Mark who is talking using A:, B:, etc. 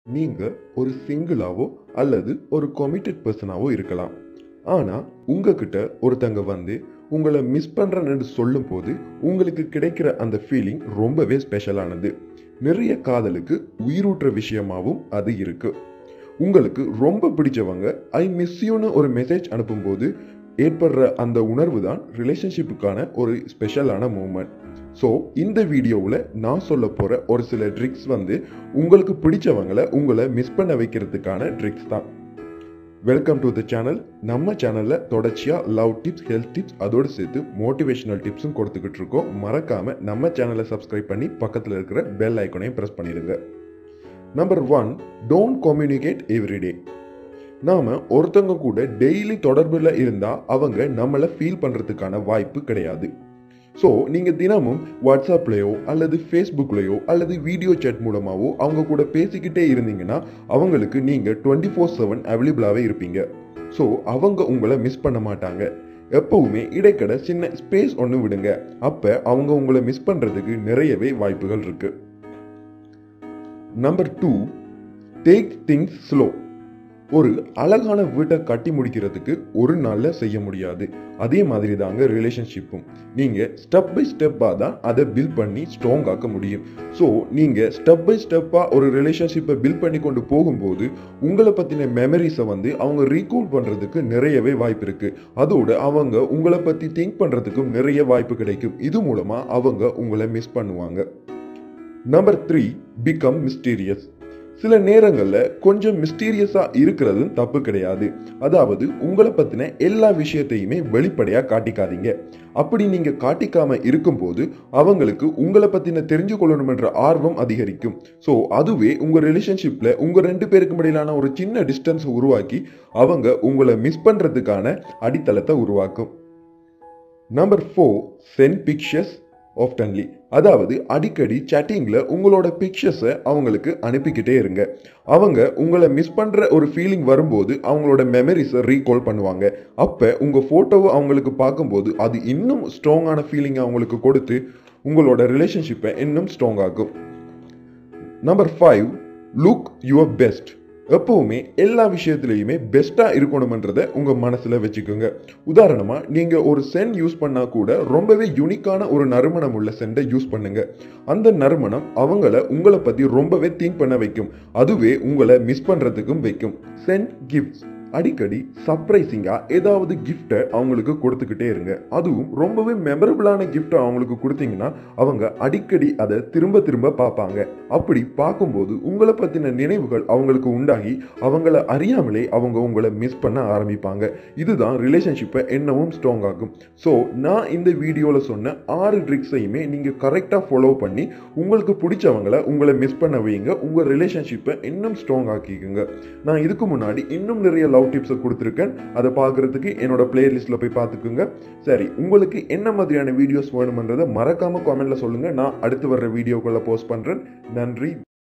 A: நீங்க ஒரு சிங்கிளாவோ அல்லது ஒரு கமிட்டட் பர்சனாவோ இருக்கலாம் ஆனா உங்ககிட்ட ஒருத்தங்க வந்து உங்களை மிஸ் பண்றேன்னு சொல்லும்போது உங்களுக்கு கிடைக்கிற அந்த ஃபீலிங் ரொம்பவே ஸ்பெஷலானது நிறைய காதலுக்கு உயிரூட்டுற விஷயமாவும் அது இருக்கு உங்களுக்கு ரொம்ப பிடிச்சவங்க ஐ மிஸ் யூன்னு ஒரு மெசேஜ் அனுப்பும்போது ஏற்படுற அந்த உணர்வு தான் ரிலேஷன்ஷிப்புக்கான ஒரு ஸ்பெஷலான மூமெண்ட் ஸோ இந்த வீடியோவில் நான் சொல்ல போகிற ஒரு சில ட்ரிக்ஸ் வந்து உங்களுக்கு பிடிச்சவங்களை உங்களை மிஸ் பண்ண வைக்கிறதுக்கான ட்ரிக்ஸ் தான் வெல்கம் டு த சேனல் நம்ம சேனலில் தொடர்ச்சியாக லவ் டிப்ஸ் ஹெல்த் டிப்ஸ் அதோடு சேர்த்து மோட்டிவேஷனல் டிப்ஸும் கொடுத்துக்கிட்டு இருக்கோம் மறக்காமல் நம்ம சேனலை சப்ஸ்கிரைப் பண்ணி பக்கத்தில் இருக்கிற பெல் ஐக்கனையும் ப்ரெஸ் பண்ணிடுங்க number one don't communicate every day நாம் ஒருத்தவங்க கூட டெய்லி தொடர்பில் இருந்தால் அவங்க நம்மளை ஃபீல் பண்ணுறதுக்கான வாய்ப்பு கிடையாது ஸோ நீங்கள் தினமும் வாட்ஸ்அப்லேயோ அல்லது ஃபேஸ்புக்லேயோ அல்லது வீடியோ சேட் மூலமாகவோ அவங்க கூட பேசிக்கிட்டே இருந்தீங்கன்னா அவங்களுக்கு நீங்கள் டுவெண்ட்டி ஃபோர் செவன் அவைலபிளாகவே இருப்பீங்க ஸோ அவங்க உங்களை மிஸ் பண்ண மாட்டாங்க எப்பவுமே இடைக்கட சின்ன ஸ்பேஸ் ஒன்று விடுங்க அப்போ அவங்க உங்களை மிஸ் பண்ணுறதுக்கு நிறையவே வாய்ப்புகள் இருக்குது number two take things slow ஒரு அழகான வீட்டை கட்டி முடிக்கிறதுக்கு ஒரு நாளில் செய்ய முடியாது அதே மாதிரி தாங்க ரிலேஷன்ஷிப்பும் நீங்கள் ஸ்டெப் பை ஸ்டெப்பாக தான் அதை பில்ட் பண்ணி ஸ்ட்ராங் ஆக்க முடியும் ஸோ நீங்கள் ஸ்டெப் பை ஸ்டெப்பாக ஒரு ரிலேஷன்ஷிப்பை பில்ட் பண்ணி கொண்டு போகும்போது உங்களை பற்றின மெமரிஸை வந்து அவங்க ரீகால் பண்ணுறதுக்கு நிறையவே வாய்ப்பு இருக்குது அதோடு அவங்க உங்களை பற்றி திங்க் பண்ணுறதுக்கும் நிறைய வாய்ப்பு கிடைக்கும் இது மூலமாக அவங்க உங்களை மிஸ் பண்ணுவாங்க நம்பர் த்ரீ பிகம் மிஸ்டீரியஸ் சில நேரங்களில் கொஞ்சம் மிஸ்டீரியஸாக இருக்கிறதும் தப்பு கிடையாது அதாவது உங்களை பற்றின எல்லா விஷயத்தையுமே வெளிப்படையாக காட்டிக்காதீங்க அப்படி நீங்கள் காட்டிக்காம இருக்கும்போது அவங்களுக்கு உங்களை பற்றின தெரிஞ்சு கொள்ளணுமென்ற ஆர்வம் அதிகரிக்கும் ஸோ அதுவே உங்கள் ரிலேஷன்ஷிப்பில் உங்கள் ரெண்டு பேருக்கு இடையிலான ஒரு சின்ன டிஸ்டன்ஸ் உருவாக்கி அவங்க உங்களை மிஸ் பண்ணுறதுக்கான அடித்தளத்தை உருவாக்கும் number four send pictures oftenly அதாவது அடிக்கடி சேட்டிங்கில் உங்களோட பிக்சர்ஸை அவங்களுக்கு அனுப்பிக்கிட்டே இருங்க அவங்க உங்களை மிஸ் பண்ணுற ஒரு ஃபீலிங் வரும்போது அவங்களோட மெமரிஸை ரீகால் பண்ணுவாங்க அப்போ உங்கள் ஃபோட்டோவை அவங்களுக்கு பார்க்கும்போது அது இன்னும் ஸ்ட்ராங்கான ஃபீலிங் அவங்களுக்கு கொடுத்து உங்களோட ரிலேஷன்ஷிப்பை இன்னும் ஸ்ட்ராங் ஆகும் number five look your best எப்பவுமே எல்லா விஷயத்துலையுமே பெஸ்ட்டாக இருக்கணுமன்றதை உங்கள் மனசில் வச்சுக்கோங்க உதாரணமாக நீங்கள் ஒரு சென்ட் யூஸ் பண்ணால் கூட ரொம்பவே யூனிக்கான ஒரு நறுமணம் உள்ள சென்டை யூஸ் பண்ணுங்க அந்த நறுமணம் அவங்கள உங்களை பற்றி ரொம்பவே திங்க் பண்ண வைக்கும் அதுவே உங்களை மிஸ் பண்ணுறதுக்கும் வைக்கும் சென்ட் கிஃப்ட்ஸ் அடிக்கடி சர்ப்ரைசிங்காக ஏதாவது கிஃப்டை அவங்களுக்கு கொடுத்துக்கிட்டே இருங்க அதுவும் ரொம்பவே மெமரபிளான கிஃப்டை அவங்களுக்கு கொடுத்தீங்கன்னா அவங்க அடிக்கடி அதை திரும்ப திரும்ப பார்ப்பாங்க அப்படி பார்க்கும்போது உங்களை பற்றின நினைவுகள் அவங்களுக்கு உண்டாகி அவங்கள அறியாமலே அவங்க உங்களை மிஸ் பண்ண ஆரம்பிப்பாங்க இதுதான் ரிலேஷன்ஷிப்பை என்னவும் ஸ்ட்ராங் ஆகும் ஸோ நான் இந்த வீடியோவில் சொன்ன ஆறு ட்ரிக்ஸையுமே நீங்கள் கரெக்டாக ஃபாலோ பண்ணி உங்களுக்கு பிடிச்சவங்கள உங்களை மிஸ் பண்ண வைங்க உங்கள் ரிலேஷன்ஷிப்பை இன்னும் ஸ்ட்ராங் ஆக்கிக்கோங்க நான் இதுக்கு முன்னாடி இன்னும் நிறைய லவ் டிப்ஸை கொடுத்துருக்கேன் அதை பார்க்குறதுக்கு என்னோட பிளேலிஸ்ட்டில் போய் பார்த்துக்குங்க சரி உங்களுக்கு என்ன மாதிரியான வீடியோஸ் வேணுமன்றதை மறக்காமல் காமெண்ட்டில் சொல்லுங்கள் நான் அடுத்து வர்ற வீடியோக்குள்ளே போஸ்ட் பண்ணுறேன் நன்றி